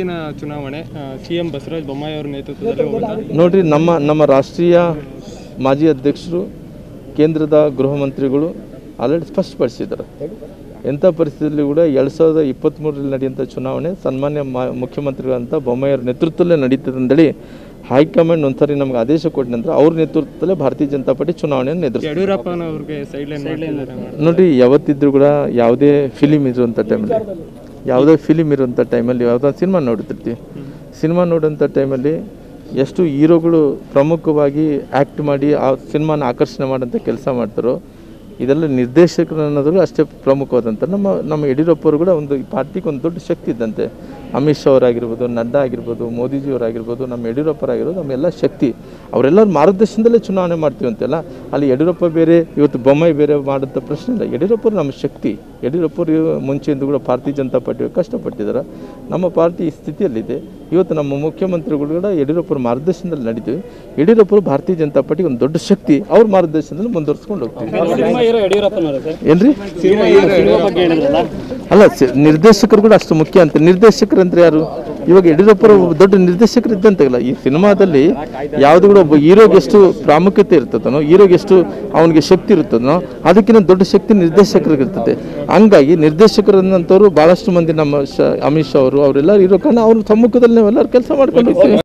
ಮುಂದಿನ ಚುನಾವಣೆ ಸಿಎಂ ಬಸವರಾಜ ಬೊಮ್ಮಾಯಿ ಅವರ ನೇತೃತ್ವದಲ್ಲಿ ಹೋಗುತ್ತಾ ನೋಡ್ರಿ ನಮ್ಮ ನಮ್ಮ ರಾಷ್ಟ್ರೀಯ ಮಾಜಿ ಅಧ್ಯಕ್ಷರು ಕೇಂದ್ರದ ಗೃಹ ಮಂತ್ರಿಗಳು ಆಲ್ರೆಡಿ ಸ್ಪಷ್ಟಪಡಿಸಿದ್ದಾರೆ ಎಂಥ ಪರಿಸ್ಥಿತಿಯಲ್ಲಿ ಕೂಡ ಎರಡು ಸಾವಿರದ ಇಪ್ಪತ್ತ್ಮೂರರಲ್ಲಿ ನಡೆಯುವಂಥ ಚುನಾವಣೆ ಸನ್ಮಾನ್ಯ ಮಾ ಮುಖ್ಯಮಂತ್ರಿಗಳಂತ ಬೊಮ್ಮಾಯಿಯವರ ನೇತೃತ್ವದಲ್ಲೇ ನಡೀತದೆ ಅಂತೇಳಿ ಹೈಕಮಾಂಡ್ ಒಂದ್ಸರಿ ನಮ್ಗೆ ಆದೇಶ ಕೊಟ್ಟ ನಂತರ ಅವ್ರ ನೇತೃತ್ವದಲ್ಲೇ ಭಾರತೀಯ ಜನತಾ ಪಾರ್ಟಿ ಚುನಾವಣೆಯನ್ನು ಎದುರಿಸ್ತಾರೆ ಯಡಿಯೂರಪ್ಪನವ್ರಿಗೆ ಸೈಡ್ ಲೈನ್ ಮಾಡ್ತಿದ್ದಾರೆ ನೋಡ್ರಿ ಯಾವತ್ತಿದ್ರು ಕೂಡ ಯಾವುದೇ ಫಿಲಿಮ್ ಇರುವಂಥ ಟೈಮಲ್ಲಿ ಯಾವುದೇ ಫಿಲಿಮ್ ಇರುವಂಥ ಟೈಮಲ್ಲಿ ಯಾವುದೋ ಸಿನಿಮಾ ನೋಡ್ತಿರ್ತೀವಿ ಸಿನಿಮಾ ನೋಡೋಂಥ ಟೈಮಲ್ಲಿ ಎಷ್ಟು ಹೀರೋಗಳು ಪ್ರಮುಖವಾಗಿ ಆ್ಯಕ್ಟ್ ಮಾಡಿ ಆ ಸಿನಿಮಾನ ಆಕರ್ಷಣೆ ಮಾಡೋಂಥ ಕೆಲಸ ಮಾಡ್ತಾರೋ ಇದೆಲ್ಲ ನಿರ್ದೇಶಕರು ಅನ್ನೋದು ಅಷ್ಟೇ ಪ್ರಮುಖವಾದಂಥ ನಮ್ಮ ನಮ್ಮ ಯಡಿಯೂರಪ್ಪರು ಕೂಡ ಒಂದು ಈ ಪಾರ್ಟಿಗೆ ಒಂದು ದೊಡ್ಡ ಶಕ್ತಿ ಇದ್ದಂತೆ ಅಮಿತ್ ಶಾ ಅವರಾಗಿರ್ಬೋದು ನಡ್ಡಾ ಆಗಿರ್ಬೋದು ಮೋದಿಜಿಯವರಾಗಿರ್ಬೋದು ನಮ್ಮ ಯಡಿಯೂರಪ್ಪರಾಗಿರ್ಬೋದು ನಮ್ಮೆಲ್ಲ ಶಕ್ತಿ ಅವರೆಲ್ಲರ ಮಾರ್ಗದರ್ಶನದಲ್ಲೇ ಚುನಾವಣೆ ಮಾಡ್ತೀವಿ ಅಂತೆಲ್ಲ ಅಲ್ಲಿ ಯಡಿಯೂರಪ್ಪ ಬೇರೆ ಇವತ್ತು ಬೊಮ್ಮಾಯಿ ಬೇರೆ ಮಾಡೋಂಥ ಪ್ರಶ್ನೆ ಇಲ್ಲ ಯಡಿಯೂರಪ್ಪರು ನಮ್ಮ ಶಕ್ತಿ ಯಡಿಯೂರಪ್ಪರು ಮುಂಚೆಯಿಂದ ಕೂಡ ಭಾರತೀಯ ಜನತಾ ಪಾರ್ಟಿ ಕಷ್ಟಪಟ್ಟಿದ್ದಾರೆ ನಮ್ಮ ಪಾರ್ಟಿ ಈ ಸ್ಥಿತಿಯಲ್ಲಿದೆ ಇವತ್ತು ನಮ್ಮ ಮುಖ್ಯಮಂತ್ರಿಗಳು ಕೂಡ ಯಡಿಯೂರಪ್ಪರ ಮಾರ್ಗದರ್ಶನದಲ್ಲಿ ನಡೀತೀವಿ ಯಡಿಯೂರಪ್ಪರು ಭಾರತೀಯ ಜನತಾ ಪಾರ್ಟಿಗೆ ಒಂದು ದೊಡ್ಡ ಶಕ್ತಿ ಅವ್ರ ಮಾರ್ಗದರ್ಶನದಲ್ಲಿ ಮುಂದುವರ್ಸ್ಕೊಂಡು ಹೋಗ್ತೀವಿ ಏನ್ರಿ ಅಲ್ಲ ಸಿ- ನಿರ್ದೇಶಕರು ಕೂಡ ಅಷ್ಟು ಮುಖ್ಯ ಅಂತ ನಿರ್ದೇಶಕರು ಅಂದ್ರೆ ಯಾರು ಇವಾಗ ಯಡಿಯೂರಪ್ಪರು ಒಬ್ಬ ದೊಡ್ಡ ನಿರ್ದೇಶಕರು ಇದ್ದಂತೆಲ್ಲ ಈ ಸಿನಿಮಾದಲ್ಲಿ ಯಾವುದು ಕೂಡ ಒಬ್ಬ ಹೀರೋಗೆ ಎಷ್ಟು ಪ್ರಾಮುಖ್ಯತೆ ಇರ್ತದನೋ ಹೀರೋಗೆ ಎಷ್ಟು ಅವನಿಗೆ ಶಕ್ತಿ ಇರ್ತದನೋ ಅದಕ್ಕಿಂತ ದೊಡ್ಡ ಶಕ್ತಿ ನಿರ್ದೇಶಕರಿಗೆ ಇರ್ತದೆ ಹಂಗಾಗಿ ನಿರ್ದೇಶಕರನ್ನಂಥವ್ರು ಭಾಳಷ್ಟು ಮಂದಿ ನಮ್ಮ ಶ ಅಮಿತ್ ಶಾ ಅವರು ಅವರೆಲ್ಲ ಇರೋ ಕಾರಣ ಅವ್ರ ಸಮ್ಮುಖದಲ್ಲಿ ನಾವೆಲ್ಲರೂ ಕೆಲಸ ಮಾಡ್ಕೊಂಡು ಹೋಗ್ತೀವಿ